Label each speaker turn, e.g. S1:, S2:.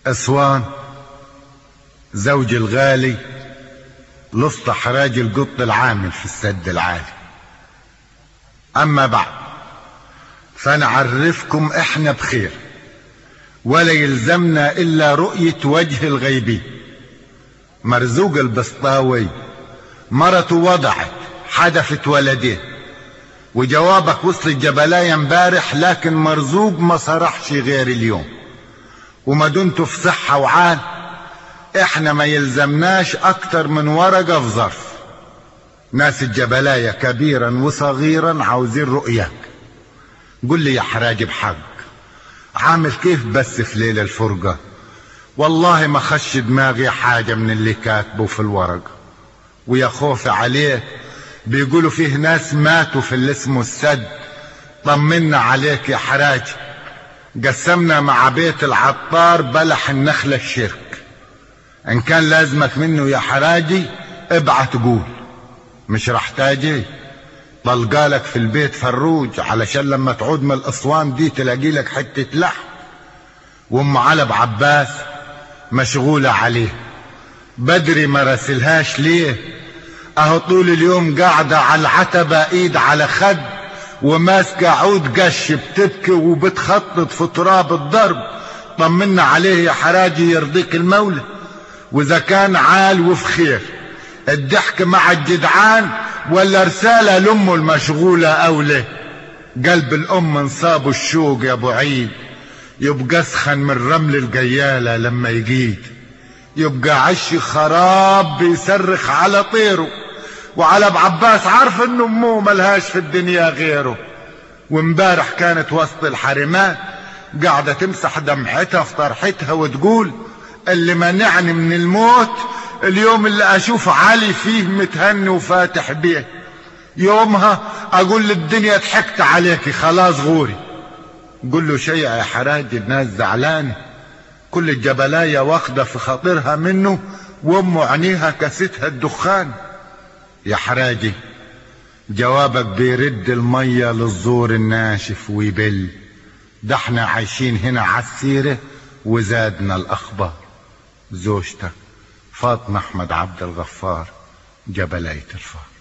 S1: أسوان زوجي الغالي لصت حراج القط العامل في السد العالي أما بعد فنعرفكم إحنا بخير ولا يلزمنا إلا رؤية وجه الغيبي مرزوق البسطاوي مرته وضعت حدفت ولدين وجوابك وصل الجبلاية امبارح لكن مرزوق ما صرحش غير اليوم وما دمتوا في صحة وعال احنا ما يلزمناش اكتر من ورقة في ظرف ناس الجبلاية كبيرا وصغيرا عاوزين رؤياك قل لي يا حراج بحق عامل كيف بس في ليلة الفرقة والله ما خش دماغي حاجة من اللي كاتبه في الورقة ويا خوفي عليه بيقولوا فيه ناس ماتوا في اللي اسمه السد طمنا عليك يا حراج قسمنا مع بيت العطار بلح النخلة الشرك ان كان لازمك منه يا حراجي ابعت قول مش رح تاجي طلقالك في البيت فروج علشان لما تعود من الاسوان دي تلاقي لك حتة لحم وام علب عباس مشغولة عليه بدري ما راسلهاش ليه اهو طول اليوم قاعدة على العتبة ايد على خد وماسكة عود قش بتبكي وبتخطط في تراب الضرب طمنا عليه يا حراجي يرضيك المولى واذا كان عال وفي خير الضحك مع الجدعان ولا رسالة لامه المشغولة اولى قلب الام انصابه الشوق يا ابو عيد يبقى اسخن من رمل الجيالة لما يجيد يبقى عش خراب بيصرخ على طيره وعلى ابو عباس عارف ان امه ملهاش في الدنيا غيره وامبارح كانت وسط الحرمات قاعدة تمسح دمعتها في طرحتها وتقول اللي منعني من الموت اليوم اللي اشوف علي فيه متهني وفاتح بيه يومها اقول للدنيا ضحكت عليكي خلاص غوري قول له شيء يا حراج الناس زعلانه كل الجبلاية واخدة في خاطرها منه وام عينيها كستها الدخان يا حراجي جوابك بيرد المية للزور الناشف ويبل ده احنا عايشين هنا عالسيرة وزادنا الاخبار زوجتك فاطمة احمد عبد الغفار جبلاية الفار